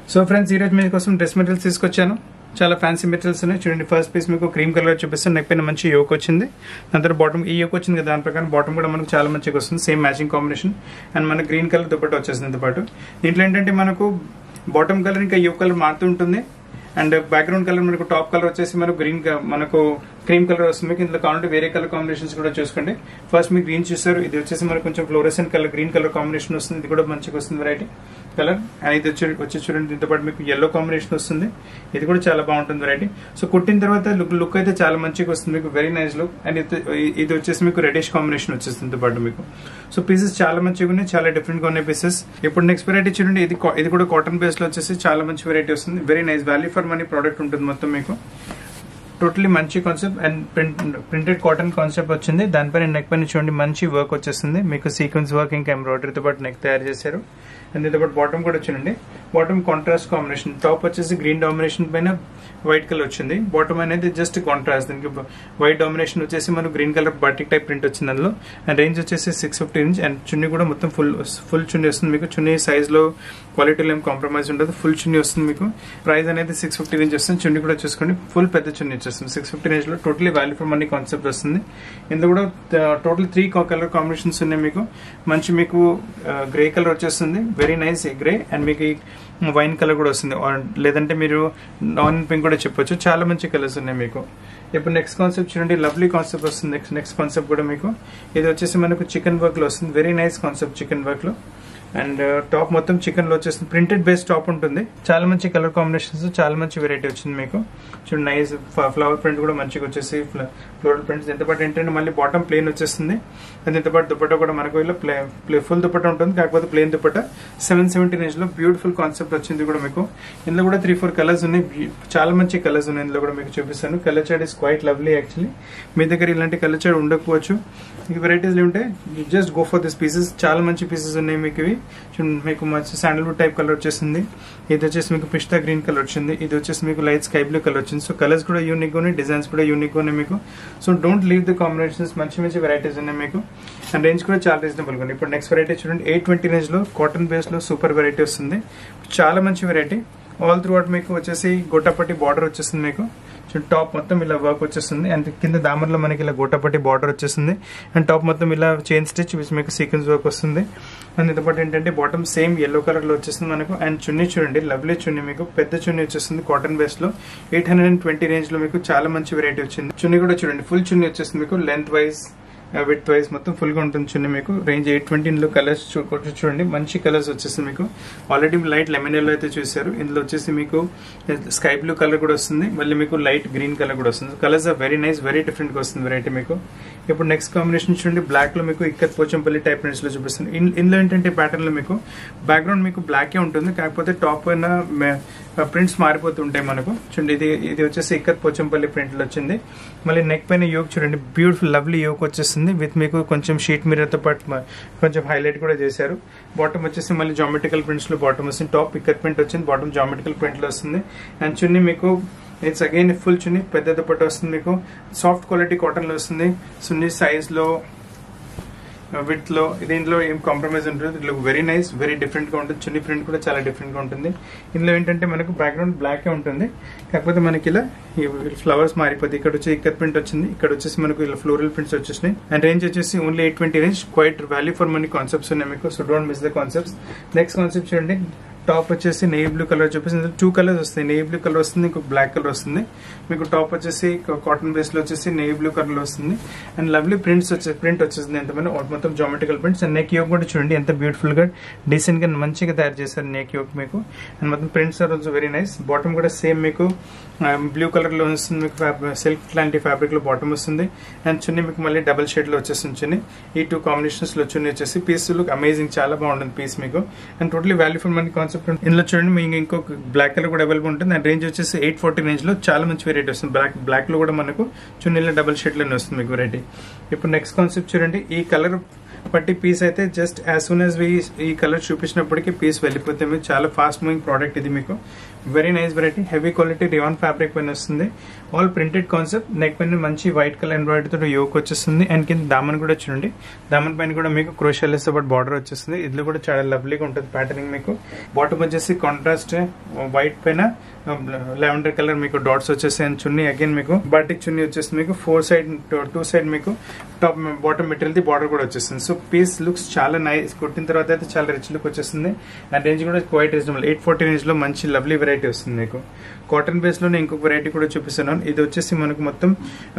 so friends ఈ రోజు మీకోసం డ్రెస్ మెటీరియల్స్ తీసుకొచ్చాను చాలా ఫ్యాన్సీ మెటీరియల్స్ ఉన్నాయి చూడండి ఫస్ట్ పీస్ మీకు క్రీమ్ కలర్ చూపిస్తాను నెక్ పైన మంచి యోక్ వచ్చింది దాని తర్వాత బాటమ్ ఈ యోక్ వచ్చింది కదా దాని ప్రకారం బాటమ్ కూడా మనకు చాలా మంచిగా వస్తుంది సేమ్ మ్యాచింగ్ కాంబినేషన్ అండ్ మన గ్రీన్ కలర్ దుపట్ట వచ్చేసింది దీంతో పాటు దీంట్లో ఏంటంటే మనకు బాటమ్ కలర్ ఇంకా యోక్ కలర్ మారుతూ ఉంటుంది అండ్ బ్యాక్గ్రౌండ్ కలర్ మనకు టాప్ కలర్ వచ్చేసి మనకు గ్రీన్ మనకు క్రీమ్ కలర్ వస్తుంది మీకు ఇందులో కావాలంటే వేరే కలర్ కాంబినేషన్స్ కూడా చూసుకోండి ఫస్ట్ మీకు గ్రీన్ చూస్తారు ఇది వచ్చేసి మనకు కొంచెం fluorescent colour green colour combination వస్తుంది ఇది కూడా మంచిగా వస్తుంది వెరైటీ కలర్ అండ్ ఇది వచ్చి వచ్చి చూడండి దీంతో పాటు మీకు ఎల్లో కాంబినేషన్ వస్తుంది ఇది కూడా చాలా బాగుంటుంది వెరైటీ సో కుట్టిన తర్వాత లుక్ లుక్ అయితే చాలా మంచిగా వస్తుంది మీకు వెరీ నైస్ లుక్ అండ్ ఇది ఇది వచ్చేసి మీకు రెడిష్ కాంబినేషన్ వచ్చేస్తుంది దీంతో పాటు మీకు సో పీసెస్ చాలా మంచిగా ఉన్నాయి చాలా డిఫరెంట్ గా ఉన్నాయి పీసెస్ ఇప్పుడు నెక్స్ట్ వెరైటీ చూడండి ఇది కా- ఇది కూడా కాటన్ బేస్ లో వచ్చేసి చాలా మంచి వెరైటీ వస్తుంది very nice value for money product ఉంటుంది మొత్తం మీకు టోటలీ మంచి concept and print printed cotton concept వచ్చింది దానిపైన నెక్ పైన చూడండి మంచి వర్క్ వచ్చేస్తుంది మీకు సీక్వెన్స్ వర్క్ ఇంకా ఎంబ్రాయిడరీతో పాటు నెక్ తయారు చేశారు అండ్ దీంతో పాటు బాటమ్ కూడా వచ్చిందండి బాటమ్ కాంట్రాస్ట్ కాంబినేషన్ టాప్ వచ్చేసి గ్రీన్ డామినేషన్ పైన వైట్ కలర్ వచ్చింది బాటమ్ అనేది జస్ట్ కాంట్రాస్ట్ దీనికి వైట్ డామినేషన్ వచ్చేసి మనకు green colour batik type print వచ్చింది అందులో అండ్ రేంజ్ వచ్చేసి six fifty inch and chunni కూడా మొత్తం ఫుల్ ఫుల్ చున్నీ వస్తుంది మీకు చున్నీ సైజ్ లో క్వాలిటీలో ఏం కాంప్రమైజ్ ఉండదు ఫుల్ చున్నీ వస్తుంది మీకు ప్రైస్ అనేది సిక్స్ ఫిఫ్టీ రేంజ్ వస్తుంది చున్నీ కూడా చూసుకోండి ఫుల్ పెద్ద చున్నీ వచ్చేస్తుంది సిక్స్ ఫిఫ్టీ రేంజ్ లో totally value for money concept వస్తుంది ఇందులో కూడా టోటల్ త్రీ కలర్ కాంబినేషన్స్ ఉన్నాయి మీకు మంచి మీకు గ్రే కలర్ వచ్చేస్తుంది వెరీ నైస్ గ్రే అండ్ మీకు వైన్ కలర్ కూడా వస్తుంది Or లేదంటే మీరు నాన్ పింక్ కూడా చెప్పొచ్చు చాలా మంచి కలర్స్ ఉన్నాయి మీకు ఇప్పుడు నెక్స్ట్ కాన్సెప్ట్ చూడండి లవ్లీ కాన్సెప్ట్ వస్తుంది నెక్స్ట్ నెక్స్ట్ కాన్సెప్ట్ కూడా మీకు ఇది వచ్చేసి మనకు చికెన్ వర్క్ లో వస్తుంది very nice concept chikan work లో అండ్ టాప్ మొత్తం చికెన్ లో వచ్చేస్తుంది ప్రింటెడ్ బేస్ టాప్ ఉంటుంది చాలా మంచి కలర్ కాంబినేషన్స్ చాలా మంచి వెరైటీ వచ్చింది మీకు చూడండి నైస్ ఫ్లవర్ ప్రింట్ కూడా మంచిగా వచ్చేసి ఫ్లోరల్ ప్రింట్స్ దీంతో పాటు ఏంటంటే మళ్ళీ బాటమ్ ప్లేన్ వచ్చేస్తుంది అండ్ దీంతో పాటు దుపట్టా కూడా మనకు ఇలా ప్లే ప్లే ఫుల్ దుపట్టా ఉంటుంది కాకపోతే plain dupatta seven seventy range లో బ్యూటిఫుల్ కాన్సెప్ట్ వచ్చింది కూడా మీకు ఇందులో కూడా త్రీ ఫోర్ కలర్స్ ఉన్నాయి Be- చాలా మంచి కలర్స్ ఉన్నాయి ఇందులో కూడా మీకు చూపిస్తాను colour chart is quite lovely actually మీ దగ్గర ఇలాంటి కలర్ చార్ట్ ఉండకపోవచ్చు ఈ వెరైటీస్ ఉంటే just go for this pieces చాలా మంచి పీసెస్ ఉన్నాయి మీకు ఇవి చూడండి మీకు మంచి శాండల్వుడ్ టైప్ కలర్ వచ్చేసింది ఇది వచ్చేసి మీకు పిస్తా గ్రీన్ కలర్ వచ్చింది ఇది వచ్చేసి మీకు లైట్ స్కై బ్లూ కలర్ వచ్చింది సో కలర్స్ కూడా యూనిక్ ఉన్నాయి డిజైన్స్ కూడా యూనిక్ ఉన్నాయి మీకు so don't leave the combinations మంచి మంచి వెరైటీస్ ఉన్నాయి మీకు అండ్ రేంజ్ కూడా చాలా రీజనబుల్ ఉంది ఇప్పుడు నెక్స్ట్ వెరైటీ చూడండి ఎయిట్ ట్వంటీ రేంజ్ లో కాటన్ బేస్ లో సూపర్ వెరైటీ వస్తుంది చాలా మంచి వెరైటీ ఆల్ త్రూ అవుట్ మీకు వచ్చేసి గొట్టపట్టి బార్డర్ వచ్చేస్తుంది మీకు చూడండి టాప్ మొత్తం ఇలా వర్క్ వచ్చేస్తుంది అండ్ కింద దామర్లో మనకి ఇలా గొట్టపట్టి బార్డర్ వచ్చేస్తుంది అండ్ టాప్ మొత్తం ఇలా చైన్ స్టిచ్ విచ్ మీకు సీక్వెన్స్ వర్క్ వస్తుంది అండ్ దీంతో పాటు ఏంటంటే బాటమ్ సేమ్ ఎల్లో కలర్ లో వచ్చేస్తుంది మనకు అండ్ చున్నీ చూడండి లవ్లీ చున్నీ మీకు పెద్ద చున్నీ వచ్చేస్తుంది కాటన్ బేస్ లో eight hundred and twenty range లో మీకు చాలా మంచి వెరైటీ వచ్చింది చున్నీ కూడా చూడండి ఫుల్ చున్నీ వచ్చేస్తుంది మీకు లెంత్ వైజ్ విత్ వైజ్ మొత్తం ఫుల్ గా ఉంటుంది చూడండి మీకు రేంజ్ ఎయిట్ ట్వంటీ ఇందులో కలర్స్ చూడండి మంచి కలర్స్ వచ్చేస్తుంది మీకు ఆల్రెడీ లైట్ లెమన్ ఎల్లో అయితే చూసారు ఇందులో వచ్చేసి మీకు స్కై బ్లూ కలర్ కూడా వస్తుంది మళ్ళీ మీకు లైట్ గ్రీన్ కలర్ కూడా వస్తుంది colours are very nice very different గా వస్తుంది వెరైటీ మీకు ఇప్పుడు నెక్స్ట్ కాంబినేషన్ చూడండి బ్లాక్ లో మీకు ఇక్కత్ పోచంపల్లి టైప్ ప్రింట్స్ లో చూపిస్తుంది ఇన్- ఇందులో ఏంటంటే ప్యాటర్న్ లో మీకు బ్యాక్గ్రౌండ్ మీకు బ్లాకే ఉంటుంది కాకపోతే టాప్ పైన ప్రింట్స్ మారిపోతుంటాయి మనకు చూడండి ఇది ఇది వచ్చేసి ఇక్కత్ పోచంపల్లి ప్రింట్ లో వచ్చింది మళ్ళీ నెక్ పైన యోక్ చూడండి బ్యూటిఫుల్ లవ్లీ యోక్ వచ్చేస్తుంది విత్ మీకు కొంచెం షీట్ మిర్రర్ తో పాటు మ- కొంచెం హైలైట్ కూడా చేశారు బాటమ్ వచ్చేసి మళ్ళీ జామెట్రికల్ ప్రింట్స్ లో బాటమ్ వస్తుంది టాప్ ఇక్కత్ ప్రింట్ వచ్చింది బాటమ్ జామెట్రికల్ ప్రింట్ లో వస్తుంది అండ్ చున్నీ మీకు ఇట్స్ అగైన్ ఫుల్ చున్నీ పెద్ద దుపట్ట వస్తుంది మీకు సాఫ్ట్ క్వాలిటీ కాటన్ లో వస్తుంది చున్నీ సైజ్ లో విత్ లో దీంట్లో ఏం కాంప్రమైజ్ ఉంటుంది ఇట్లా వెరీ నైస్ వెరీ డిఫరెంట్ గా ఉంటుంది చున్నీ ప్రింట్ కూడా చాలా డిఫరెంట్ గా ఉంటుంది ఇందులో ఏంటంటే మనకు బ్యాక్గ్రౌండ్ బ్లాక్ ఉంటుంది కాకపోతే మనకి ఇలా ఈ ఫ్లవర్స్ మారిపోతుంది ఇక్కడ వచ్చి ఇక్కత్ ప్రింట్ వచ్చింది ఇక్కడ వచ్చేసి మనకు ఇలా ఫ్లోరల్ ప్రింట్స్ వచ్చేసినాయి అండ్ రేంజ్ వచ్చేసి only eight twenty range quite value for money concepts ఉన్నాయి మీకు so don't miss the concepts next concept చూడండి టాప్ వచ్చేసి నెయ్యి బ్లూ కలర్ చూపిస్తుంది టూ కలర్స్ వస్తాయి నెయ్యి బ్లూ కలర్ వస్తుంది ఇంకో బ్లాక్ కలర్ వస్తుంది మీకు టాప్ వచ్చేసి కాటన్ బేస్ లో వచ్చేసి నెయ్యి బ్లూ కలర్ లో వస్తుంది అండ్ లవ్లీ ప్రింట్స్ వచ్చే ప్రింట్ వచ్చేసింది ఎంత మొత్తం geometrical prints and neck yoke కూడా చూడండి ఎంత బ్యూటిఫుల్ గా డీసెంట్ గా మంచిగా తయారు చేశారు నెక్ యోక్ మీకు అండ్ మొత్తం prints are also very nice bottom కూడా సేమ్ మీకు బ్లూ కలర్ లో వస్తుంది మీకు సిల్క్ లాంటి ఫ్యాబ్రిక్ లో బాటమ్ వస్తుంది అండ్ చున్నీ మీకు మళ్ళీ డబల్ షేడ్ లో వచ్చేస్తుంది చున్నీ ఈ టూ కాంబినేషన్స్ లో చున్నీ వచ్చేసి పీస్ లుక్ అమేజింగ్ చాలా బాగుంటుంది పీస్ మీకు and totally value for money concept ఇందులో చూడండి మీకు ఇంకొక బ్లాక్ కలర్ కూడా అవైలబుల్ ఉంటుంది అండ్ రేంజ్ వచ్చేసి ఎయిట్ ఫార్టీ రేంజ్ లో చాలా మంచి వెరైటీ వస్తుంది బ్లాక్ బ్లాక్ లో కూడా మనకు చున్నీలో డబల్ షేడ్ లోనే వస్తుంది మీకు వెరైటీ ఇప్పుడు నెక్స్ట్ కాన్సెప్ట్ చూడండి ఈ కలర్ పట్టి పీస్ అయితే just as soon as we ఈ కలర్ చూపించినప్పటికీ పీస్ వెళ్ళిపోతే మీకు చాలా ఫాస్ట్ మూవింగ్ ప్రోడక్ట్ ఇది మీకు very nice variety heavy quality rayon fabric పైన వస్తుంది ఆల్ ప్రింటెడ్ కాన్సెప్ట్ నెక్ పైన మంచి వైట్ కలర్ ఎంబ్రాయిడరీ తోటి యోక్ వచ్చేస్తుంది అండ్ కింద దామన్ కూడా చూడండి దామన్ పైన కూడా మీకు క్రోషియల్స్ తో పాటు బార్డర్ వచ్చేస్తుంది ఇది కూడా చాలా లవ్లీగా ఉంటుంది ప్యాటర్నింగ్ మీకు బాటమ్ వచ్చేసి కాంట్రాస్ట్ వైట్ పైన లెవెండర్ కలర్ మీకు డాట్స్ వచ్చేసి అండ్ చున్నీ అగైన్ మీకు బాటిక్ చున్నీ వచ్చేస్తుంది మీకు ఫోర్ సైడ్ టూ సైడ్ మీకు top bottom material the border కూడా వచ్చేస్తుంది సో పీస్ లుక్స్ చాలా నైస్ కుట్టిన తర్వాత అయితే చాలా రిచ్ లుక్ వచ్చేస్తుంది అండ్ రేంజ్ కూడా quite reasonable eight forty range లో మంచి లవ్లీ వెరైటీ వస్తుంది మీకు కాటన్ బేస్ లోనే ఇంకొక వెరైటీ కూడా చూపిస్తున్నాను ఇది వచ్చేసి మనకు మొత్తం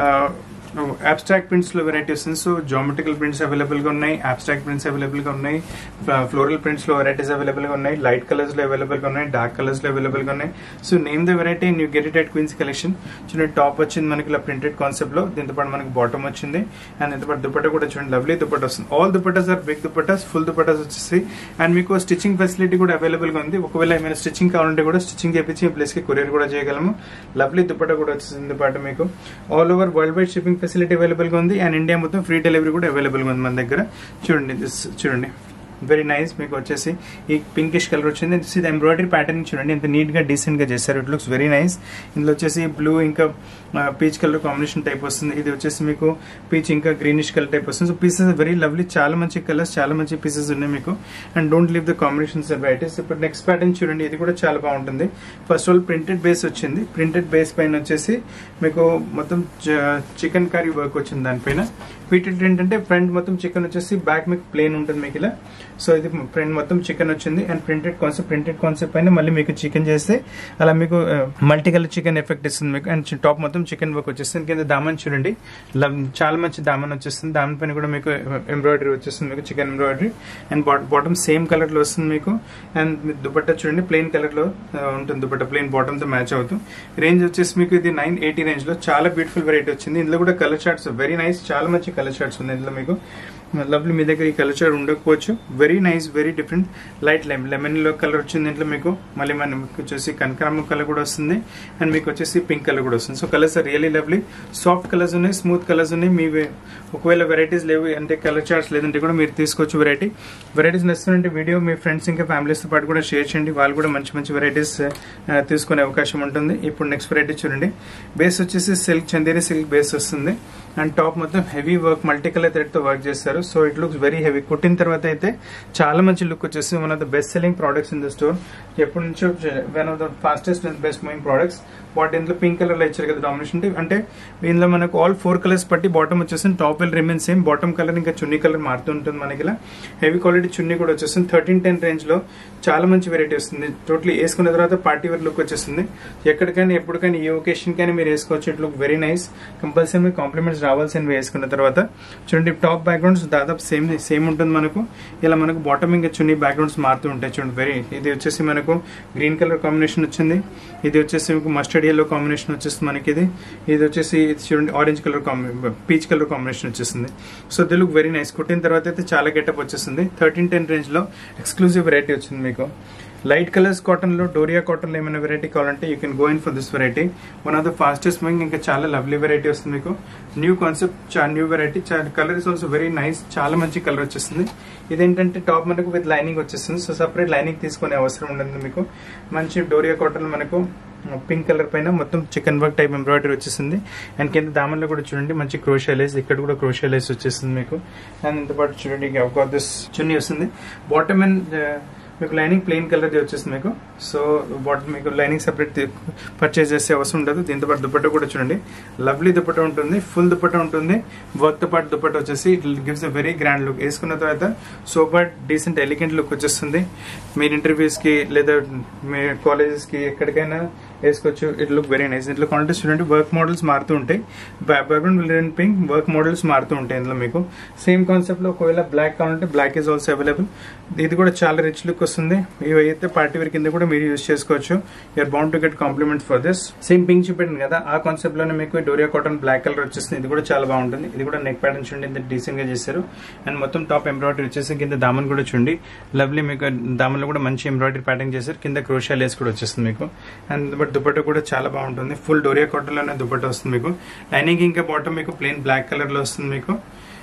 అబ్స్ట్రాక్ట్ ప్రింట్స్ లో వెరైటీ వస్తుంది సో జామెట్రికల్ ప్రింట్స్ అవైలబుల్ గా ఉన్నాయి అబ్స్ట్రాక్ట్ ప్రింట్స్ అవైలబుల్ గా ఉన్నాయి ఫ్లోరల్ ప్రింట్స్ లో వెరైటీస్ అవైలబుల్ గా ఉన్నాయి లైట్ కలర్స్ లో అవైలబుల్ గా ఉన్నాయి డార్క్ కలర్స్ లో అవైలబుల్ గా ఉన్నాయి so name the variety new get it queens collection చూడండి టాప్ వచ్చింది మనకి ఇలా ప్రింటెడ్ కాన్సెప్ట్ లో దీంతో పాటు మనకి బాటమ్ వచ్చింది అండ్ దీంతో పాటు దుపట్టా కూడా చూడండి లవ్లీ దుపట్టా వస్తుంది all dupattas are big dupattas full dupattas వచ్చేసి అండ్ మీకు స్టిచ్చింగ్ ఫెసిలిటీ కూడా అవైలబుల్ గా ఉంది ఒకవేళ ఏమైనా స్టిచ్చింగ్ కావాలంటే కూడా స్టిచ్చింగ్ చేపించి ఈ ప్లేస్ కి కొరియర్ కూడా చేయగలము లవ్లీ దుపట్టా కూడా వచ్చేసింది పాటు మీకు all over world wide shipping facility available గా ఉంది అండ్ ఇండియా మొత్తం ఫ్రీ డెలివరీ కూడా అవైలబుల్ గా ఉంది మన దగ్గర చూడండి this చూడండి వెరీ నైస్ మీకు వచ్చేసి ఈ పింకిష్ కలర్ వచ్చింది ఇది ఎంబ్రాయిడరీ ప్యాటర్న్ చూడండి ఇంత నీట్ గా డీసెంట్ గా చేశారు ఇట్ లుక్స్ వెరీ నైస్ ఇందులో వచ్చేసి బ్లూ ఇంకా పీచ్ కలర్ కాంబినేషన్ టైప్ వస్తుంది ఇది వచ్చేసి మీకు పీచ్ ఇంకా గ్రీనిష్ కలర్ టైప్ వస్తుంది సో పీసెస్ వెరీ లవ్లీ చాలా మంచి కలర్స్ చాలా మంచి పీసెస్ ఉన్నాయి మీకు and don't leave the combinations varieties ఇప్పుడు నెక్స్ట్ ప్యాటర్న్ చూడండి ఇది కూడా చాలా బాగుంటుంది first of all printed base వచ్చింది ప్రింటెడ్ బేస్ పైన వచ్చేసి మీకు మొత్తం చికెన్ కర్రీ వర్క్ వచ్చింది దానిపైన వీటి ఏంటంటే ఫ్రంట్ మొత్తం చికెన్ వచ్చేసి బ్యాక్ మీకు ప్లేన్ ఉంటుంది మీకు ఇలా సో ఇది ఫ్రంట్ మొత్తం చికెన్ వచ్చింది and printed concept printed concept పైన మళ్ళీ మీకు చికెన్ చేస్తే అలా మీకు మల్టీ కలర్ చికెన్ ఎఫెక్ట్ ఇస్తుంది మీకు అండ్ టాప్ మొత్తం చికెన్ వర్క్ వచ్చేస్తుంది కింద దామన్ చూడండి లవ్- చాలా మంచి దామన్ వచ్చేస్తుంది దామన్ పైన కూడా మీకు ఎంబ్రాయిడరీ వచ్చేస్తుంది మీకు chikan embroidery and bottom same colour లో వస్తుంది మీకు అండ్ దుపట్టా చూడండి ప్లెయిన్ కలర్ లో ఆ, ఉంటుంది దుపట్టా ప్లెయిన్ బాటమ్ తో మ్యాచ్ అవుతూ రేంజ్ వచ్చేసి మీకు ఇది నైన్ ఎయిటీ రేంజ్ లో చాలా బ్యూటిఫుల్ వెరైటీ వచ్చింది ఇందులో కూడా కలర్ చార్ట్స్ వెరీ నైస్ చాలా మంచి కలర్ చార్ట్స్ ఉన్నాయి ఇందులో మీకు లవ్లీ మీ దగ్గర ఈ కలర్ చార్ట్ ఉండకపోవచ్చు very nice very different light lemon lemon లో కలర్ వచ్చింది దీంట్లో మీకు మళ్ళీ మనకి వచ్చేసి కనకరామ కలర్ కూడా వస్తుంది అండ్ మీకు వచ్చేసి పింక్ కలర్ కూడా వస్తుంది so colours are really lovely soft colours ఉన్నాయి స్మూత్ కలర్స్ ఉన్నాయి మీ వే- ఒకవేళ వెరైటీస్ లేవు అంటే కలర్ చార్ట్స్ లేదంటే కూడా మీరు తీసుకోవచ్చు వెరైటీ వెరైటీస్ నచ్చుతుంటే వీడియో మీ ఫ్రెండ్స్ ఇంకా ఫ్యామిలీస్ తో పాటు కూడా షేర్ చేయండి వాళ్ళు కూడా మంచి మంచి వెరైటీస్ తీసుకునే అవకాశం ఉంటుంది ఇప్పుడు నెక్స్ట్ వెరైటీ చూడండి బేస్ వచ్చేసి సిల్క్ చందేరి సిల్క్ బేస్ వస్తుంది అండ్ టాప్ మొత్తం heavy work multi colour thread తో వర్క్ చేస్తారు so it looks very heavy కుట్టిన తర్వాత అయితే చాలా మంచి లుక్ వచ్చేసి one of the best selling products in the store ఎప్పటి నుంచో one of the fastest and best moving products వాటి ఇందులో పింక్ కలర్ లో ఇచ్చారు కదా డామినేషన్ అంటే ఇందులో మనకు ఆల్ ఫోర్ కలర్స్ పట్టి బాటమ్ వచ్చేసి top will remain same bottom colour ఇంకా చున్నీ కలర్ మారుతూ ఉంటుంది మనకి ఇలా హెవీ క్వాలిటీ చున్నీ కూడా వచ్చేస్తుంది థర్టీన్ టెన్ రేంజ్ లో చాలా మంచి వెరైటీ వస్తుంది టోటలీ వేసుకున్న తర్వాత పార్టీ వేర్ లుక్ వచ్చేస్తుంది ఎక్కడికైనా ఎప్పటికైనా ఏ ఒకేషన్ కైనా మీరు వేసుకోవచ్చు it look very nice compulsory మీరు కాంప్లిమెంట్స్ రావాల్సినవి వేసుకున్న తర్వాత చూడండి టాప్ బ్యాక్గ్రౌండ్స్ దాదాపు సేమ్ సేమ్ ఉంటుంది మనకు ఇలా మనకు బాటమ్ ఇంకా చున్నీ బ్యాక్గ్రౌండ్స్ మారుతూ ఉంటాయి చూడండి వెరీ ఇది వచ్చేసి మనకు గ్రీన్ కలర్ కాంబినేషన్ వచ్చింది ఇది వచ్చేసి మీకు మస్టర్డ్ ఎల్లో కాంబినేషన్ వచ్చేస్తుంది మనకి ఇది ఇది వచ్చేసి ఇది చూడండి orange colour peach colour combination వచ్చేస్తుంది so the look very nice కుట్టిన తర్వాత అయితే చాలా గెటప్ వచ్చేస్తుంది థర్టీన్ టెన్ రేంజ్ లో ఎక్స్క్లూజివ్ వెరైటీ వచ్చింది మీకు లైట్ కలర్స్ కాటన్ లో డోరియా కాటన్ లో ఏమైనా వెరైటీ కావాలంటే you can go in for this variety one of the fastest moving ఇంకా చాలా లవ్లీ వెరైటీ వస్తుంది మీకు new concept new variety colour is also very nice చాలా మంచి కలర్ వచ్చేస్తుంది ఇదేంటంటే టాప్ మనకు విత్ లైనింగ్ వచ్చేస్తుంది సో సపరేట్ లైనింగ్ తీసుకునే అవసరం ఉండదు మీకు మంచి డోరియా కాటన్ మనకు పింక్ కలర్ పైన మొత్తం చికెన్ వర్క్ టైప్ ఎంబ్రాయిడరీ వచ్చేసింది అండ్ కింద దామన్లో కూడా చూడండి మంచి క్రోషియలైస్ ఇక్కడ కూడా క్రోషియలైస్ వచ్చేసింది మీకు అండ్ ఇంత పాటు చూడండి దిస్ చున్నీ వస్తుంది బాటమ్ అండ్ మీకు లైనింగ్ ప్లెయిన్ కలర్ వచ్చేస్తుంది మీకు సో బాటమ్ మీకు లైనింగ్ సెపరేట్ పర్చేస్ చేసే అవసరం ఉండదు దీంతో పాటు దుపట్టా కూడా చూడండి లవ్లీ దుపట్టా ఉంటుంది ఫుల్ దుపట్టా ఉంటుంది వర్క్ తో పాటు దుపట్టా వచ్చేసి it gives a very grand look వేసుకున్న తర్వాత సూపర్ డీసెంట్ ఎలిగెంట్ లుక్ వచ్చేస్తుంది మీరు ఇంటర్వ్యూస్ కి లేదా మీ కాలేజెస్ కి ఎక్కడికైనా వేసుకోవచ్చు ఇట్ లుక్ వెరీ నైస్ ఇంట్లో క్వాంటిటీ చూడండి వర్క్ మోడల్స్ మారుతూ ఉంటాయి background will pink work models మారుతూ ఉంటాయి ఇందులో మీకు సేమ్ కాన్సెప్ట్ లో ఒకవేళ బ్లాక్ కావాలంటే బ్లాక్ ఈజ్ ఆల్సో అవైలబుల్ ఇది కూడా చాలా రిచ్ లుక్ వస్తుంది ఇవి అయితే పార్టీ వేర్ కింద కూడా మీరు యూజ్ చేసుకోవచ్చు you're bound to get compliments for this same pink చూపెట్టింది కదా ఆ కాన్సెప్ట్ లోనే మీకు డోరియా కాటన్ బ్లాక్ కలర్ వచ్చేస్తుంది ఇది కూడా చాలా బాగుంటుంది ఇది కూడా నెక్ ప్యాటర్న్ చూడండి ఇంత డీసెంట్ గా చేశారు అండ్ మొత్తం టాప్ ఎంబ్రాయిడరీ వచ్చేసి కింద దామన్ కూడా చూడండి లవ్లీ మీకు దామన్ లో కూడా మంచి ఎంబ్రాయిడరీ ప్యాటర్న్ చేశారు కింద క్రోషియా లేస్ కూడా వచ్చేస్తుంది మీకు అండ్ బట్ దుపట్టా కూడా చాలా బాగుంటుంది ఫుల్ డోరియా కాటన్ లోనే దుపట్టా వస్తుంది మీకు లైనింగ్ ఇంకా బాటమ్ మీకు ప్లెయిన్ బ్లాక్ కలర్ లో వస్తుంది మీకు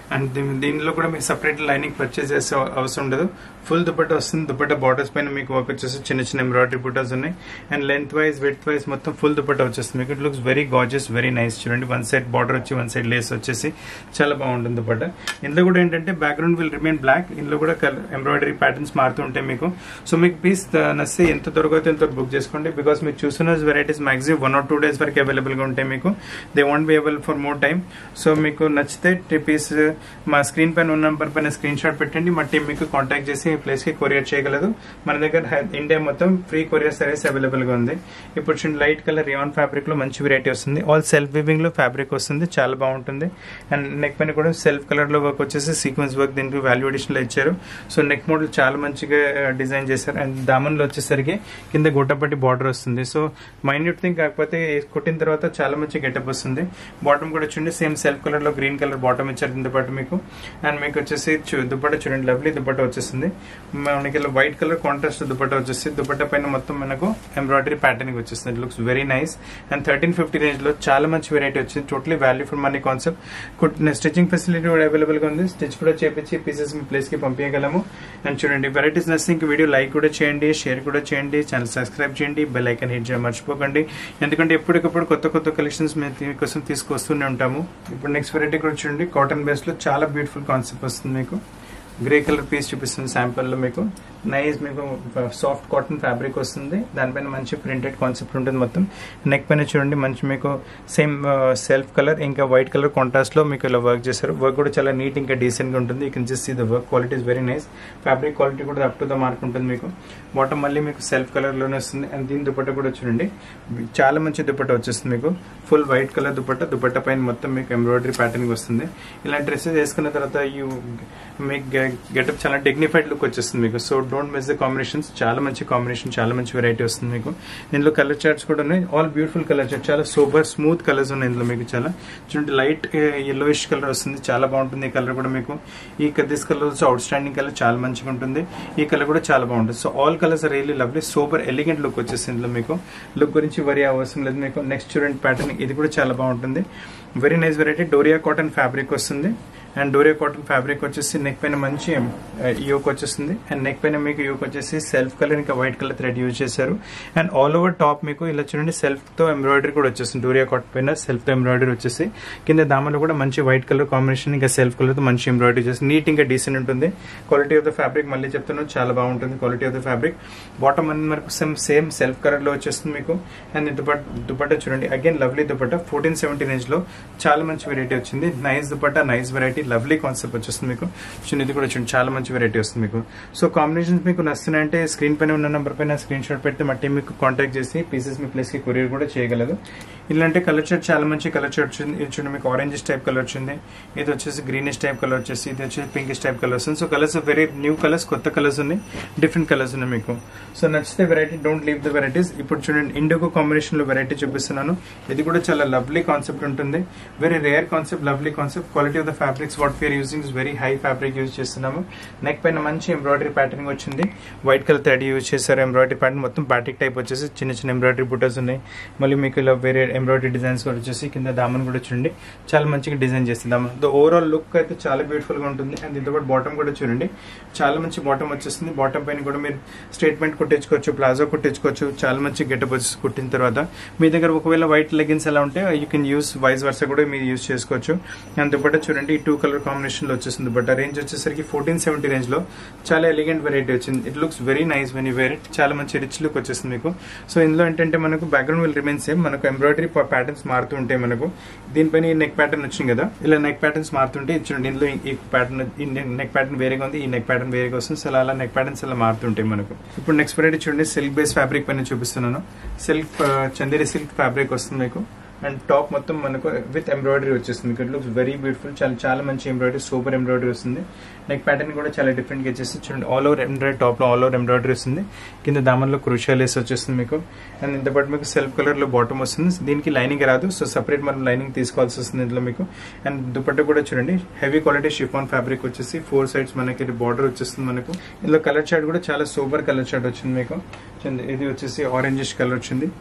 అండ్ దీ- దీనిలో కూడా మీకు సపరేట్ లైనింగ్ పర్చేస్ చేసే అవసరం ఉండదు ఫుల్ దుపట్టా వస్తుంది దుపట్టా బార్డర్స్ పైన మీకు వర్క్ వచ్చేసి చిన్న చిన్న ఎంబ్రాయిడరీ బుటాస్ ఉన్నాయి and length wise with wise మొత్తం ఫుల్ దుపట్టా వచ్చేస్తుంది మీకు it looks very gorgeous very nice చూడండి వన్ సైడ్ బార్డర్ వచ్చి వన్ సైడ్ లేస్ వచ్చేసి చాలా బాగుంటుంది దుపట్టా ఇందులో కూడా ఏంటంటే బ్యాక్గ్రౌండ్ విల్ రిమైన్ బ్లాక్ ఇందులో కూడా ఎంబ్రాయిడరీ ప్యాటర్న్స్ మారుతూ ఉంటాయి మీకు సో మీకు పీస్ నస్తే ఎంత దొరకతే ఎంత బుక్ చేసుకోండి బికాస్ మీరు చూస్తున్న varieties maximum one or two days వరకు అవైలబుల్ గా ఉంటాయి మీకు they won't be available for more time so మీకు నచ్చితే పీస్ మా స్క్రీన్ పైన ఉన్న నెంబర్ పైన స్క్రీన్ షాట్ పెట్టండి మా టీం మీకు కాంటాక్ట్ చేసి ఈ ప్లేస్ కి కొరియర్ చేయగలదు మన దగ్గర హై- ఇండియా మొత్తం ఫ్రీ కొరియర్ సర్వీస్ అవైలబుల్ గా ఉంది ఇప్పుడు చూడండి లైట్ కలర్ రియాన్ ఫ్యాబ్రిక్ లో మంచి వెరైటీ వస్తుంది ఆల్ సెల్ఫ్ వివింగ్ లో ఫ్యాబ్రిక్ వస్తుంది చాలా బాగుంటుంది అండ్ నెక్ పైన కూడా సెల్ఫ్ కలర్ లో వర్క్ వచ్చేసి సీక్వెన్స్ వర్క్ దీనికి వాల్యూ అడిషన్ లో ఇచ్చారు సో నెక్ మోడల్ చాలా మంచిగా డిజైన్ చేశారు అండ్ దామన్ లో వచ్చేసరికి కింద గొట్టపట్టి బార్డర్ వస్తుంది సో మైన్యూట్ థింగ్ కాకపోతే కుట్టిన తర్వాత చాలా మంచి గెటప్ వస్తుంది బాటమ్ కూడా చూడండి సేమ్ సెల్ఫ్ కలర్ లో గ్రీన్ కలర్ బాటమ్ ఇచ్చారు దీంతో పాటు మీకు అండ్ మీకు వచ్చేసి చూ- దుపట్టా చూడండి లవ్లీ దుపట్టా వచ్చేసింది మనకి వైట్ కలర్ కాంట్రాస్ట్ దుపట్టా వచ్చేసి దుపట్టా పైన మొత్తం మనకు ఎంబ్రాయిడరీ ప్యాటర్న్ వచ్చేస్తుంది it looks very nice and thirteen fifty range లో చాలా మంచి వెరైటీ వచ్చింది totally value for money concept stitching facility కూడా అవైలబుల్ గా ఉంది స్టిచ్ కూడా చేపించి పీసెస్ మీ ప్లేస్ కి పంపించగలము అండ్ చూడండి వెరైటీస్ నచ్చింది వీడియో లైక్ కూడా చేయండి షేర్ కూడా చేయండి ఛానల్ సబ్స్క్రైబ్ చేయండి బెల్ ఐకన్ హిట్ చేయడం మర్చిపోకండి ఎందుకంటే ఎప్పటికప్పుడు కొత్త కొత్త కలెక్షన్స్ మేము కోసం తీసుకొస్తూనే ఉంటాము ఇప్పుడు నెక్స్ట్ వెరైటీ కూడా చూడండి కాటన్ బేస్ లో చాలా బ్యూటిఫుల్ కాన్సెప్ట్ వస్తుంది మీకు గ్రే కలర్ పీస్ చూపిస్తుంది శాంపుల్ లో మీకు నైస్ మీకు సాఫ్ట్ కాటన్ ఫ్యాబ్రిక్ వస్తుంది దానిపైన మంచి ప్రింటెడ్ కాన్సెప్ట్ ఉంటుంది మొత్తం నెక్ పైన చూడండి మంచి మీకు సేమ్ సెల్ఫ్ కలర్ ఇంకా వైట్ కలర్ కాంట్రాస్ట్ లో మీకు ఇలా వర్క్ చేశారు వర్క్ కూడా చాలా నీట్ ఇంకా డీసెంట్ గా ఉంటుంది you can just see the work quality is very nice fabric quality కూడా అప్ టు ద మార్క్ ఉంటుంది మీకు బాటమ్ మళ్ళీ మీకు సెల్ఫ్ కలర్ లోనే వస్తుంది అండ్ దీని దుపట్ట కూడా చూడండి చాలా మంచి దుపట్ట వచ్చేస్తుంది మీకు full white colour dupatta dupatta పైన మొత్తం మీకు ఎంబ్రాయిడరీ ప్యాటర్న్ వస్తుంది ఇలా డ్రెస్సెస్ వేసుకున్న తర్వాత యూ మీకు గెటప్ చాలా డిగ్నిఫైడ్ లుక్ వచ్చేస్తుంది మీకు so don't miss the combinations చాలా మంచి కాంబినేషన్ చాలా మంచి వెరైటీ వస్తుంది మీకు ఇందులో కలర్ చార్ట్స్ కూడా ఉన్నాయి ఆల్ బ్యూటిఫుల్ కలర్ చార్ట్ చాలా సూపర్ స్మూత్ కలర్స్ ఉన్నాయి ఇందులో మీకు చాలా చూడండి లైట్ ఎల్లోయిష్ కలర్ వస్తుంది చాలా బాగుంటుంది ఈ కలర్ కూడా మీకు ఈ దిస్ కలర్ వచ్చి అవుట్ స్టాండింగ్ కలర్ చాలా మంచిగా ఉంటుంది ఈ కలర్ కూడా చాలా బాగుంటుంది so all colours really lovely super elegant look వచ్చేసింది ఇందులో మీకు లుక్ గురించి వరి అవసరం లేదు మీకు నెక్స్ట్ చూడండి ప్యాటర్న్ ఇది కూడా చాలా బాగుంటుంది very nice variety doriya cotton fabric వస్తుంది అండ్ డోరియా కాటన్ ఫ్యాబ్రిక్ వచ్చేసి నెక్ పైన మంచి యోక్ వచ్చేస్తుంది అండ్ నెక్ పైన మీకు యోక్ వచ్చేసి సెల్ఫ్ కలర్ ఇంకా వైట్ కలర్ థ్రెడ్ యూజ్ చేశారు అండ్ ఆల్ ఓవర్ టాప్ మీకు ఇలా చూడండి సెల్ఫ్ తో ఎంబ్రాయిడరీ కూడా వచ్చేస్తుంది డోరియా కాటన్ పైన సెల్ఫ్ తో ఎంబ్రాయిడరీ వచ్చేసి కింద దామలో కూడా మంచి వైట్ కలర్ కాంబినేషన్ ఇంకా సెల్ఫ్ కలర్ తో మంచి ఎంబ్రాయిడరీ చేసి నీట్ ఇంకా డీసెంట్ ఉంటుంది క్వాలిటీ ఆఫ్ ద ఫ్యాబ్రిక్ మళ్ళీ చెప్తున్నాను చాలా బాగుంటుంది quality of the fabric bottom అన్ని మనకు సేమ్ సేమ్ సెల్ఫ్ కలర్ లో వచ్చేస్తుంది మీకు అండ్ దుపట్ దుపట్టా చూడండి again lovely dupatta fourteen seventy range లో చాలా మంచి వెరైటీ వచ్చింది nice dupatta nice variety lovely concept వచ్చేస్తుంది మీకు చూడండి ఇది కూడా చూడండి చాలా మంచి వెరైటీ వస్తుంది మీకు సో కాంబినేషన్స్ మీకు నస్తున్నాయంటే స్క్రీన్ పైన ఉన్న నెంబర్ పైన స్క్రీన్ షాట్ పెడితే మా టీం మీకు కాంటాక్ట్ చేసి పీసెస్ మీ ప్లేస్ కి కొరియర్ కూడా చేయగలదు ఇలాంటి కలర్ షర్ట్ చాలా మంచి కలర్ షర్ట్ వచ్చింది ఇది చూడండి మీకు ఆరెంజ్ టైప్ కలర్ వచ్చింది ఇది వచ్చేసి గ్రీనిష్ టైప్ కలర్ వచ్చేసి ఇది వచ్చేసి పింకిష్ టైప్ కలర్ వస్తుంది so colours very new colours కొత్త కలర్స్ ఉన్నాయి డిఫరెంట్ కలర్స్ ఉన్నాయి మీకు సో నచ్చితే variety don't leave the varieties ఇప్పుడు చూడండి ఇండిగో కాంబినేషన్ లో వెరైటీ చూపిస్తున్నాను ఇది కూడా చాలా లవ్లీ కాన్సెప్ట్ ఉంటుంది very rare concept lovely concept quality of the fabrics what we're using is very high fabric use చేస్తున్నాము నెక్ పైన మంచి ఎంబ్రాయిడరీ ప్యాటర్న్ వచ్చింది వైట్ కలర్ థ్రెడ్ యూజ్ చేశారు ఎంబ్రాయిడరీ ప్యాటర్న్ మొత్తం బాటిక్ టైప్ వచ్చేసి చిన్న చిన్న ఎంబ్రాయిడరీ బుటర్స్ ఉన్నాయి మళ్ళీ మీకు ఇలా వేరే ఎంబ్రాయిడరీ డిజైన్స్ కూడా వచ్చేసి కింద దామన్ కూడా చూడండి చాలా మంచిగా డిజైన్ చేస్తుంది దామన్ ద ఓవరాల్ లుక్ అయితే చాలా బ్యూటిఫుల్ గా ఉంటుంది అండ్ దీంతో పాటు బాటమ్ కూడా చూడండి చాలా మంచి బాటమ్ వచ్చేస్తుంది బాటమ్ పైన కూడా మీరు స్టేట్మెంట్ కుట్టించుకోవచ్చు ప్లాజో కుట్టించుకోవచ్చు చాలా మంచి గెటప్ వచ్చేసి కుట్టిన తర్వాత మీ దగ్గర ఒకవేళ వైట్ లెగిన్స్ ఎలా ఉంటే you can use vice versa కూడా మీరు యూస్ చేసుకోవచ్చు అండ్ దుపట్టా చూడండి ఈ టూ కలర్ కాంబినేషన్ లో వచ్చేసింది బట్ రేంజ్ వచ్చేసరికి ఫోర్టీన్ సెవెంటీ రేంజ్ లో చాలా ఎలిగెంట్ వెరైటీ వచ్చింది it looks very nice when you wear it చాలా మంచి రిచ్ లుక్ వచ్చేసింది మీకు సో ఇందులో ఏంటంటే మనకు బ్యాక్గ్రౌండ్ విల్ రిమైన్ సేమ్ మనకు ఎంబ్రాయిడరీ ప్యాటర్న్స్ మారుతూ ఉంటాయి మనకు దీనిపైన ఈ నెక్ ప్యాటర్న్ వచ్చింది కదా ఇలా నెక్ ప్యాటర్న్స్ మారుతుంటే ఇది చూడండి ఇందులో ఈ ప్యాటర్న్ ఈ నెక్ ప్యాటర్న్ వేరేగా ఉంది ఈ నెక్ ప్యాటర్న్ వేరేగా వస్తుంది సో అలా నెక్ ప్యాటర్న్స్ అలా మారుతుంటాయి మనకు ఇప్పుడు నెక్స్ట్ వెరైటీ చూడండి సిల్క్ బేస్ ఫ్యాబ్రిక్ పైన చూపిస్తున్నాను సిల్క్ చందేరి సిల్క్ ఫ్యాబ్రిక్ వస్తుంది మీకు అండ్ టాప్ మొత్తం మనకు విత్ ఎంబ్రాయిడరీ వచ్చేస్తుంది ఇట్ లుక్స్ వెరీ బ్యూటిఫుల్ చాలా చాలా మంచి ఎంబ్రాయిడరీ సూపర్ ఎంబ్రాయిడరీ వస్తుంది నెక్ ప్యాటర్న్ కూడా చాలా డిఫరెంట్ గా వచ్చేసి చూడండి ఆల్ ఓవర్ ఎంబ్రాయిడరీ టాప్ లో ఆల్ ఓవర్ ఎంబ్రాయిడరీ వస్తుంది కింద దామన్లో క్రూషియల్ లేస్ వచ్చేస్తుంది మీకు అండ్ ఇంత పాటు మీకు సెల్ఫ్ కలర్ లో బాటమ్ వస్తుంది దీనికి లైనింగ్ రాదు సో సపరేట్ మనం లైనింగ్ తీసుకోవాల్సి వస్తుంది ఇందులో మీకు అండ్ దుపట్ట కూడా చూడండి హెవీ క్వాలిటీ షిఫాన్ ఫ్యాబ్రిక్ వచ్చేసి ఫోర్ సైడ్స్ మనకి బార్డర్ వచ్చేస్తుంది మనకు ఇందులో కలర్ చార్ట్ కూడా చాలా సూపర్ కలర్ చార్ట్ వచ్చింది మీకు ఇది వచ్చేసి ఆరెంజిష్ కలర్ వచ్చింది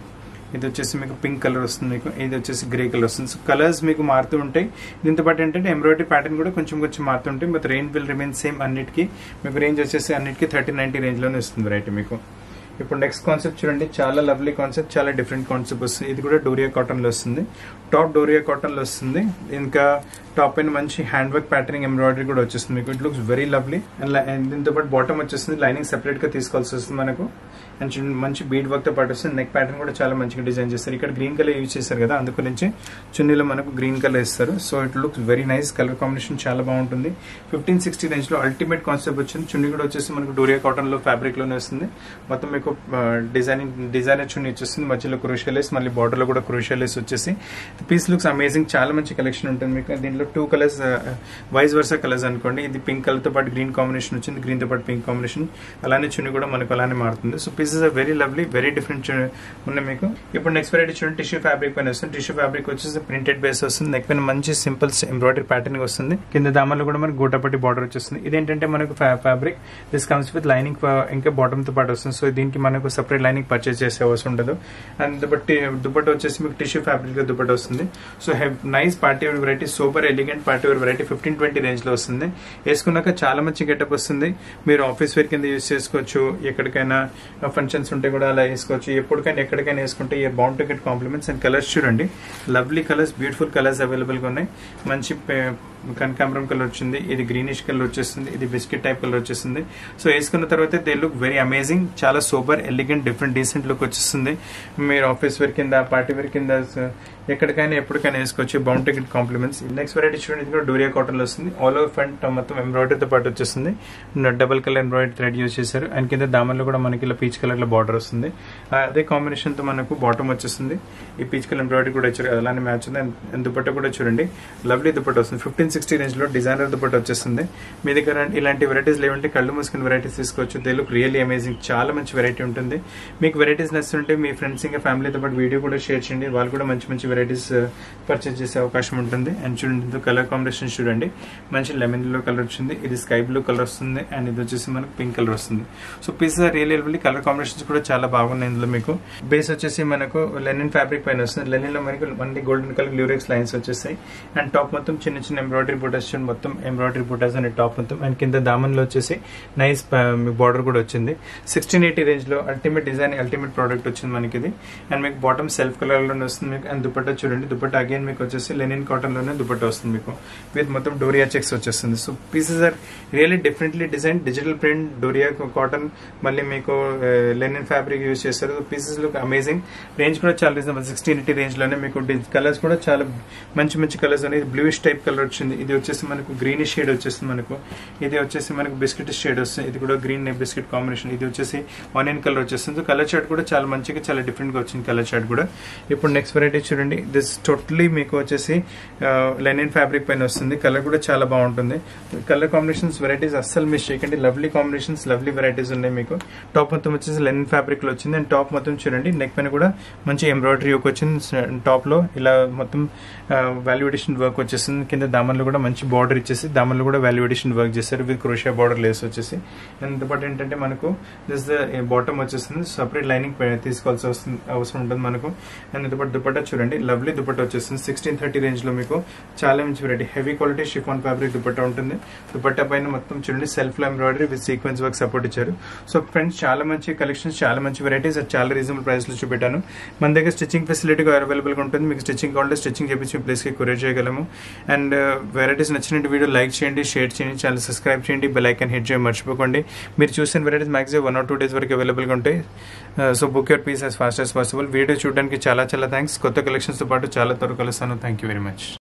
ఇది వచ్చేసి మీకు పింక్ కలర్ వస్తుంది మీకు ఇది వచ్చేసి గ్రే కలర్ వస్తుంది సో కలర్స్ మీకు మారుతూ ఉంటాయి దీంతో పాటు ఏంటంటే ఎంబ్రాయిడరీ ప్యాటర్న్ కూడా కొంచెం కొంచెం మారుతుంటాయి but range will remain same అన్నిటికీ మీకు రేంజ్ వచ్చేసి అన్నిటికీ థర్టీ నైన్టీ రేంజ్లోనే వస్తుంది వెరైటీ మీకు ఇప్పుడు నెక్స్ట్ కాన్సెప్ట్ చూడండి చాలా లవ్లీ కాన్సెప్ట్ చాలా డిఫరెంట్ కాన్సెప్ట్ వస్తుంది ఇది కూడా డోరియా కాటన్లో వస్తుంది టాప్ డోరియా కాటన్లో వస్తుంది ఇంకా టాప్ పైన మంచి హ్యాండ్ వర్క్ ప్యాటర్నింగ్ ఎంబ్రాయిడరీ కూడా వచ్చేస్తుంది మీకు it looks very lovely and దీంతో పాటు బాటమ్ వచ్చేస్తుంది లైనింగ్ సెపరేట్ గా తీసుకోవాల్సి వస్తుంది మనకు అండ్ చూడండి మంచి బీడ్ వర్క్ తో పాటు వస్తుంది నెక్ ప్యాటర్న్ కూడా చాలా మంచిగా డిజైన్ చేస్తారు ఇక్కడ గ్రీన్ కలర్ యూజ్ చేశారు కదా అందుకు నుంచి చున్నీలో మనకు గ్రీన్ కలర్ ఇస్తారు so it looks very nice colour combination చాలా బాగుంటుంది ఫిఫ్టీన్ సిక్స్టీ రేంజ్ లో అల్టిమేట్ కాన్సెప్ట్ వచ్చింది చున్నీ కూడా వచ్చేసి మనకు డోరియా కాటన్ లో ఫ్యాబ్రిక్ లోనే వస్తుంది మొత్తం మీకు డిజైనింగ్ డిజైనర్ చున్నీ వచ్చేస్తుంది మధ్యలో క్రూషియలెస్ మళ్ళీ బార్డర్ లో కూడా క్రూషియలెస్ వచ్చేసి పీస్ లుక్స్ అమేజింగ్ చాలా మంచి కలెక్షన్ ఉంటుంది మీకు దీంట్లో two colours vice versa colours అనుకోండి ఇది పింక్ కలర్ తో పాటు గ్రీన్ కాంబినేషన్ వచ్చింది గ్రీన్ తో పాటు పింక్ కాంబినేషన్ అలానే చున్నీ కూడా మనకు అలానే మారుతుంది so pieces are very lovely very different ఉన్నాయి మీకు ఇప్పుడు నెక్స్ట్ వెరైటీ చూడండి టిష్యూ ఫ్యాబ్రిక్ పైన వస్తుంది టిష్యూ ఫ్యాబ్రిక్ వచ్చేసి ప్రింటెడ్ బేస్ వస్తుంది నెక్ పైన మంచి సింపుల్ ఎంబ్రాయిడరీ ప్యాటర్న్ వస్తుంది కింద దామల్లో కూడా మనకు గోటపట్టి బార్డర్ వచ్చేస్తుంది ఇదేంటంటే మనకు fabric this comes with lining ఇంకా బాటమ్ తో పాటు వస్తుంది సో దీనికి మనకు సపరేట్ లైనింగ్ పర్చేస్ చేసే అవసరం ఉండదు అండ్ దుపట్టి దుపట్ట వచ్చేసి మీకు టిష్యూ ఫ్యాబ్రిక్ దుపట్ట వస్తుంది so nice party wear variety super elegant party wear variety fifteen twenty range లో వస్తుంది వేసుకున్నాక చాలా మంచి గెటప్ వస్తుంది మీరు ఆఫీస్ వేర్ కింద యూస్ చేసుకోవచ్చు ఎక్కడికైనా ఫంక్షన్స్ ఉంటే కూడా అలా వేసుకోవచ్చు ఎప్పటికైనా ఎక్కడికైనా వేసుకుంటే ఈ bound to get compliments and colours చూడండి lovely colours beautiful colours available గా ఉన్నాయి మంచి కనకాంబరం కలర్ వచ్చింది ఇది గ్రీనిష్ కలర్ వచ్చేస్తుంది ఇది బిస్కెట్ టైప్ కలర్ వచ్చేస్తుంది సో వేసుకున్న తర్వాత దే లుక్ వెరీ అమేజింగ్ చాలా super elegant different decent look వచ్చేస్తుంది మీరు ఆఫీస్ వేర్ కింద పార్టీ వేర్ కింద ఎక్కడికైనా ఎప్పటికైనా వేసుకోవచ్చు bound to get compliments next variety చూడండి ఇది కూడా డోరియా కాటన్ లో వస్తుంది ఆల్ ఓవర్ ఫ్రంట్ మొత్తం ఎంబ్రాయిడరీతో పాటు వచ్చేస్తుంది double colour embroidery thread use చేశారు అండ్ కింద దామన్లో కూడా మనకి ఇలా పీచ్ కలర్ లో బార్డర్ వస్తుంది అదే కాంబినేషన్ తో మనకు బాటమ్ వచ్చేస్తుంది ఈ పీచ్ కలర్ ఎంబ్రాయిడరీ కూడా వచ్చారు అలానే మ్యాచ్ ఉంది అండ్ దుపట్ట కూడా చూడండి లవ్లీ దుపట్ట వస్తుంది ఫిఫ్టీన్ సిక్స్టీ రేంజ్ లో డిజైనర్ దుపట్ట వచ్చేస్తుంది మీ దగ్గర ఇలాంటి వెరైటీస్ లేవంటే కళ్ళు మూసుకుని వెరైటీస్ తీసుకోవచ్చు దే లుక్ రియల్లీ అమేజింగ్ చాలా మంచి వెరైటీ ఉంటుంది మీకు వెరైటీస్ నచ్చుంటే మీ ఫ్రెండ్స్ ఇంకా ఫ్యామిలీతో పాటు వీడియో కూడా షేర్ చేయండి వాళ్ళు కూడా మంచి మంచి వెరైటీస్ పర్చేస్ చేసే అవకాశం ఉంటుంది అండ్ చూడండి కలర్ కాంబినేషన్ చూడండి మంచి లెమన్ బ్లూ కలర్ వచ్చింది ఇది స్కై బ్లూ కలర్ వస్తుంది అండ్ ఇది వచ్చేసి మనకు పింక్ కలర్ వస్తుంది సో పీసెస్ ఆర్ రియల్ ఎలిబిలి కలర్ కాంబినేషన్స్ కూడా చాలా బాగున్నాయి ఇందులో మీకు బేస్ వచ్చేసి మనకు లెనిన్ ఫ్యాబ్రిక్ పైన వస్తుంది లెనిన్ లో మనకి మళ్ళీ గోల్డెన్ కలర్ ల్యూరెక్స్ లైన్స్ వచ్చేస్తాయి అండ్ టాప్ మొత్తం చిన్న చిన్న ఎంబ్రాయిడరీ బూటాస్ మొత్తం ఎంబ్రాయిడరీ బూటాస్ అనే టాప్ మొత్తం అండ్ కింద దామన్లో వచ్చేసి నైస్ బార్డర్ కూడా వచ్చింది సిక్స్టీన్ ఎయిటీ రేంజ్ లో అల్టిమేట్ డిజైన్ అల్టిమేట్ ప్రోడక్ట్ వచ్చింది మనకి ఇది అండ్ మీకు బాటమ్ సెల్ఫ్ కలర్ లోనే వస్తుంది మీకు అండ్ దుపట్టా చూడండి దుపట్టా అగైన్ మీకు వచ్చేసి లెనిన్ కాటన్ లోనే దుపట్టా వస్తుంది మీకు విత్ మొత్తం డోరియా చెక్స్ వచ్చేస్తుంది so pieces are really differently design digital print doria cotton మళ్ళీ మీకు లెనిన్ ఫ్యాబ్రిక్ యూజ్ చేస్తారు పీసెస్ లుక్ అమేజింగ్ రేంజ్ కూడా చాలా రీజనబుల్ సిక్స్టీన్ ఎయిటీ రేంజ్ లోనే మీకు కలర్స్ కూడా చాలా మంచి మంచి కలర్స్ అనేది బ్లూయిష్ టైప్ కలర్ వచ్చింది ఇది వచ్చేసి మనకు గ్రీనిష్ షేడ్ వచ్చేస్తుంది మనకు ఇది వచ్చేసి మనకు బిస్కెట్ షేడ్ వస్తుంది ఇది కూడా గ్రీన్ బిస్కెట్ కాంబినేషన్ ఇది వచ్చేసి ఆనియన్ కలర్ వచ్చేస్తుంది కలర్ చార్ట్ కూడా చాలా మంచిగా చాలా డిఫరెంట్ గా వచ్చింది కలర్ చార్ట్ కూడా ఇప్పుడు నెక్స్ట్ వెరైటీ చూడండి దిస్ టోటలీ మీకు వచ్చేసి లెనిన్ ఫ్యాబ్రిక్ పైన వస్తుంది కలర్ కూడా చాలా బాగుంటుంది కలర్ కాంబినేషన్స్ వెరైటీస్ అస్సలు మిస్ చేయకండి లవ్లీ కాంబినేషన్స్ లవ్లీ వెరైటీస్ ఉన్నాయి మీకు టాప్ మొత్తం వచ్చేసి లెనిన్ ఫ్యాబ్రిక్ లో వచ్చింది అండ్ టాప్ మొత్తం చూడండి నెక్ పైన కూడా మంచి ఎంబ్రాయిడరీ వర్క్ వచ్చింది టాప్ లో ఇలా మొత్తం వాల్యుడేషన్ వర్క్ వచ్చేసింది కింద దామన్లో కూడా మంచి బార్డర్ ఇచ్చేసి దామన్లో కూడా వాల్యుడేషన్ వర్క్ చేశారు విత్ క్రోషియా బార్డర్ లేస్ వచ్చేసి అండ్ పాటు ఏంటంటే మనకు దిస్ ద బాటమ్ వచ్చేస్తుంది సపరేట్ లైనింగ్ తీసుకోవాల్సి వస్తుంది అవసరం ఉంటుంది మనకు అండ్ దుపట్ట దుపట్టా చూడండి లవ్లీ దుపట్టా వచ్చేస్తుంది సిక్స్టీన్ థర్టీ రేంజ్ లో మీకు చాలా మంచి variety heavy quality chiffon fabric dupatta ఉంటుంది దుపట్టా పైన మొత్తం చూడండి సెల్ఫ్ లో embroidery with sequence work support ఇచ్చారు సో ఫ్రెండ్స్ చాలా మంచి కలెక్షన్స్ చాలా మంచి వెరైటీస్ చాలా రీజనబుల్ ప్రైస్ లో చూపెట్టాను మన దగ్గర స్టిచ్చింగ్ ఫెసిలిటీ అవైలబుల్ గా ఉంటుంది మీకు స్టిచ్చింగ్ కావాలంటే స్టిచ్చింగ్ చేపించి ప్లేస్ కి కొరియర్ చేయగలము అండ్ వెరైటీస్ నచ్చినట్టు వీడియో లైక్ చేయండి షేర్ చేయండి ఛానల్ సబ్స్క్రైబ్ చేయండి బెల్ ఐకన్ హిట్ చేయండి మర్చిపోకండి మీరు చూసిన varieties maximum one or two days వరకు అవైలబుల్ గా ఉంటాయి so book your piece as fast as possible video చూడడానికి చాలా చాలా థ్యాంక్స్ కొత్త కలెక్షన్స్ తో పాటు చాలా త్వరగా కలుస్తాను థ్యాంక్ యూ వెరీ మచ్